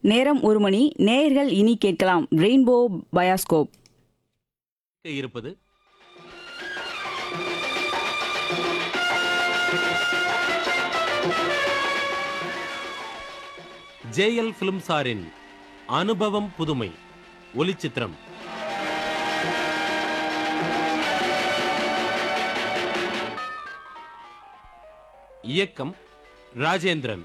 நேரம் ஒரு மணி நேயர்கள் இனி கேட்கலாம் ரெயின்போ பயாஸ்கோப் இருப்பது ஜேஎல் பிலிம்சாரின் அனுபவம் புதுமை ஒலிச்சித்திரம் இயக்கம் ராஜேந்திரன்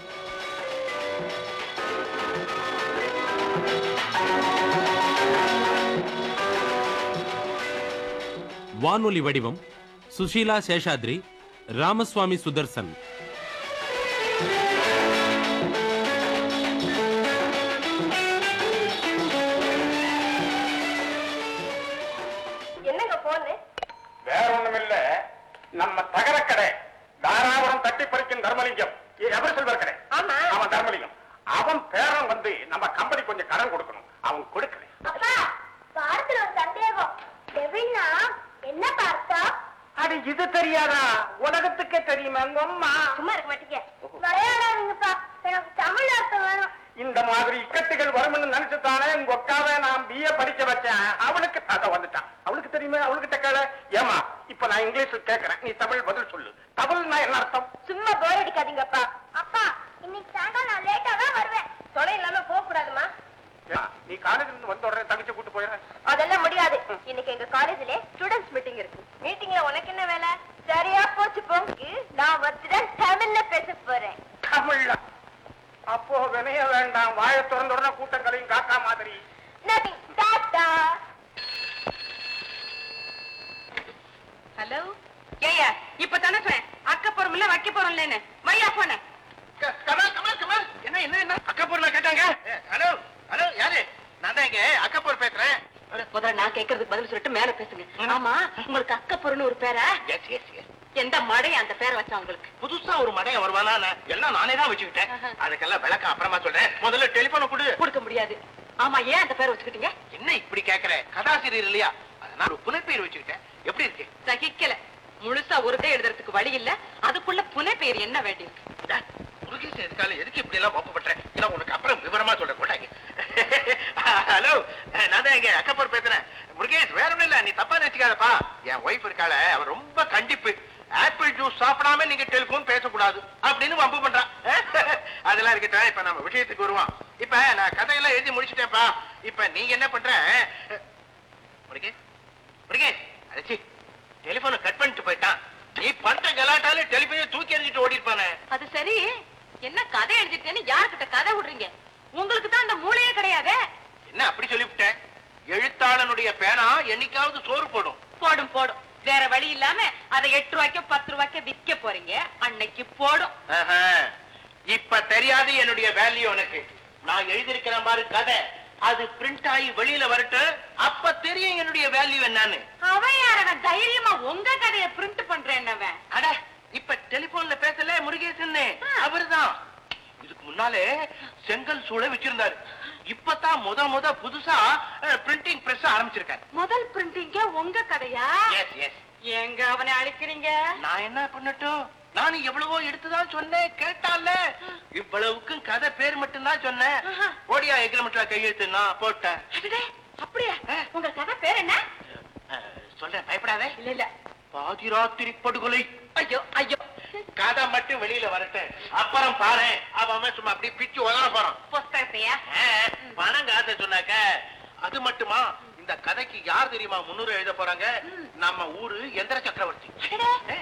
வானொலி வடிவம் சுஷீலா சேஷாத்ரி ராமசுவாமி சுதர்சன் என்னங்க போன்னு வேற ஒண்ணுமில்ல நம்ம தகரக்கடை தாராபுரம் தட்டி பறிக்கும் தர்மலிங்கம் எவர் செல்வர் கடை ஆமா அவன் தர்மலிங்கம் அவன் பேரன் வந்து நம்ம கம்பெனி கொஞ்சம் கடன் கொடுக்கணும் அவன் கொடுக்கல அப்பா பார்த்தல ஒரு சந்தேகம் டெவில்னா என்ன பார்த்தா அது இது தெரியாதா உலகத்துக்கே தெரியுமா உங்க அம்மா சும்மா இருக்க மாட்டீங்க விளையாடாதீங்கப்பா எனக்கு தமிழ் அர்த்தம் வேணும் இந்த மாதிரி இக்கட்டுகள் வரும்னு நினைச்சுதானே உங்க அக்காவை நான் பிஏ படிக்க வச்சேன் அவளுக்கு அத வந்துட்டான் அவளுக்கு தெரியுமா அவளுக்கு கேள ஏமா இப்ப நான் இங்கிலீஷ் கேக்குறேன் நீ தமிழ் பதில் சொல்லு தமிழ்னா என்ன அர்த்தம் சும்மா போர் அடிக்காதீங்கப்பா அப்பா இன்னைக்கு சாயங்காலம் நான் லேட்டா தான் வருவேன் தொலை இல்லாம போக கூடாதுமா ஏம்மா, நீ காலேஜ்ல இருந்து வந்த உடனே தங்கச்சி கூட்டு போயிடுறேன் அதெல்லாம் முடியாது இன்னைக்கு எங்க காலேஜ்ல ஸ்டூடண்ட்ஸ் மீட்டிங் இருக்கு மீட்டிங்ல உனக்கு என்ன வேலை சரியா போச்சு போங்க நான் வந்துதான் தமிழ்ல பேச போறேன் தமிழ்ல அப்போ வினைய வேண்டாம் வாயை திறந்த உடனே கூட்டங்களையும் காக்கா மாதிரி நதிங் டாடா ஹலோ ஏயா இப்ப தானே சொன்னேன் அக்க போறோம்ல வைக்க போறோம்லன்னு வையா போன கமல் கமல் கமல் என்ன என்ன என்ன அக்கப்பூர்ல கேட்டாங்க ஹலோ ஹலோ யாரு நான் தான் இங்க அக்கப்பூர் பேசுறேன் முதல்ல நான் கேக்குறதுக்கு பதில் சொல்லிட்டு மேல பேசுங்க ஆமா உங்களுக்கு அக்க பொருள்னு ஒரு பேரா எஸ் எஸ் எஸ் எந்த மடைய அந்த பேரை வச்சா உங்களுக்கு புதுசா ஒரு மடையன் வருவானா நான் எல்லாம் நானே தான் வச்சுக்கிட்டேன் அதுக்கெல்லாம் விளக்கம் அப்புறமா சொல்றேன் முதல்ல டெலிபோனை கொடு கொடுக்க முடியாது ஆமா ஏன் அந்த பேரை வச்சுக்கிட்டீங்க என்ன இப்படி கேக்குற கதாசிரியர் இல்லையா அதனால ஒரு புனைப்பெயர் வச்சுக்கிட்டேன் எப்படி இருக்கு சகிக்கல முழுசா ஒருதே எழுதுறதுக்கு வழி இல்ல அதுக்குள்ள புனை பேர் என்ன வேண்டியிருக்கு முருகேசன் எதுக்கால எதுக்கு இப்படி எல்லாம் ஒப்பப்பட்டேன் இல்ல உனக்கு அப்புறம் விவரமா சொல்ல கொண்டாங்க ஹலோ நான் தான் எங்க அக்கப்பர் பேசுறேன் முருகேஷ் வேற ஒண்ணும் இல்ல நீ தப்பா நினைச்சுக்காதப்பா என் ஒய்ஃப் இருக்காள அவ ரொம்ப கண்டிப்பு ஆப்பிள் ஜூஸ் சாப்பிடாம நீங்க டெலிபோன் பேசக்கூடாது அப்படின்னு வம்பு பண்றான் அதெல்லாம் இருக்கட்டும் இப்ப நம்ம விஷயத்துக்கு வருவோம் இப்ப நான் கதையெல்லாம் எழுதி முடிச்சிட்டேன்ப்பா இப்ப நீங்க என்ன பண்ற முருகேஷ் முருகேஷ் அடிச்சி டெலிபோனை கட் பண்ணிட்டு போயிட்டான் நீ பண்ற கலாட்டால டெலிபோனை தூக்கி எறிஞ்சிட்டு ஓடி இருப்பானே அது சரி என்ன கதை எழுதிட்டேன்னு யார்கிட்ட கதை விடுறீங்க உங்களுக்கு தான் அந்த மூளையே கிடையாதே என்ன அப்படி சொல்லிவிட்டேன் எழுத்தாளனுடைய பேனா என்னைக்காவது சோறு போடும் போடும் போடும் வேற வழி இல்லாம அதை எட்டு ரூபாய்க்கு பத்து ரூபாய்க்கு விற்க போறீங்க அன்னைக்கு போடும் ஆஹா. இப்ப தெரியாது என்னுடைய வேல்யூ உனக்கு நான் எழுதியிருக்கிறேன் பாரு கதை அது பிரிண்ட் ஆகி வெளியில வரட்டும் அப்ப தெரியும் என்னுடைய வேல்யூ என்னன்னு அவன் யாரவன் தைரியமா உங்க கதைய பிரிண்ட் பண்றேன்னவன் அட இப்ப டெலிபோன்ல பேசல முருகேசன் அவர்தான் இதுக்கு முன்னாலே செங்கல் சூளை வச்சிருந்தாரு இப்பதான் முத முத புதுசா பிரிண்டிங் பிரஸ் ஆரம்பிச்சிருக்காரு முதல் பிரிண்டிங்க உங்க கதையா எஸ் எஸ் எங்க அவனை அழைக்கிறீங்க நான் என்ன பண்ணட்டும் நானும் எவ்வளவோ எடுத்துதான் சொன்னேன் கேட்டால இவ்வளவுக்கும் கதை பேர் மட்டும்தான் சொன்னேன் ஆஹா. ஓடியா எக்ரிமெண்ட்ல கையெழுத்து நான் போட்டேன் அடடே, அப்படியா ஆ. உங்க கதை பேர் என்ன அஹ், சொல்றேன் பயப்படாதே இல்ல இல்ல பாதிராத்திரி படுகொலை ஐயோ ஐயோ கதை மட்டும் வெளியில வரட்டும் அப்புறம் பாரு அவன் அவன் சும்மா அப்படியே பிச்சு உதற போறான் புஸ்தகத்தையா ஆஹ், பணம் காசை சொன்னாக்க அது மட்டுமா இந்த கதைக்கு யார் தெரியுமா முன்னூறு எழுத போறாங்க நம்ம ஊரு எந்திர சக்கரவர்த்தி அடடே.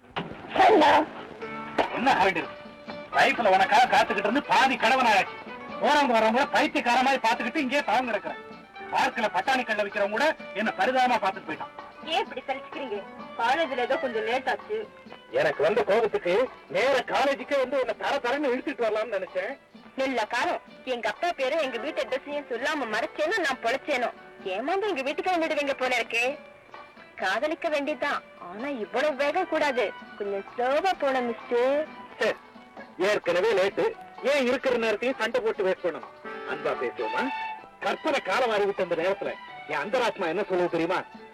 என்ன ஹைடு லைஃப்ல உனக்காக காத்துக்கிட்டு இருந்து பாதி கடவனாயாச்சு போறவங்க வரவங்க பைத்தியக்கார மாதிரி பாத்துக்கிட்டு இங்கே தவங்க இருக்கிறேன் பார்க்கல பட்டாணி கல்ல விக்கிறவங்க கூட என்ன பரிதாபமா பாத்துட்டு போயிட்டான் ஏன் இப்படி சலிச்சுக்கிறீங்க காலேஜ்ல ஏதோ கொஞ்சம் லேட் ஆச்சு எனக்கு வந்த கோபத்துக்கு நேர காலேஜுக்கே வந்து என்ன தர தரன்னு இழுத்துட்டு வரலாம்னு நினைச்சேன் நல்ல காலம் எங்க அப்பா பேரு எங்க வீட்டு அட்ரஸையும் சொல்லாம மறைச்சேனோ நான் பொழைச்சேனோ ஏமாந்து எங்க வீட்டுக்கு வந்துடுவீங்க போல இருக்கே காதலிக்க வேண்டியதுதான் ஆனா இவ்வளவு வேகம் கூடாது கொஞ்சம் ஸ்லோவா போன மிஸ்டர் சரி, ஏற்கனவே லேட்டு ஏன் இருக்கிற நேரத்தையும் சண்டை போட்டு வேஸ்ட் பண்ணணும் அன்பா பேசுவோமா கற்பனை காலம் அறிவித்த அந்த நேரத்துல என் அந்தராத்மா என்ன சொல்லுது தெரியுமா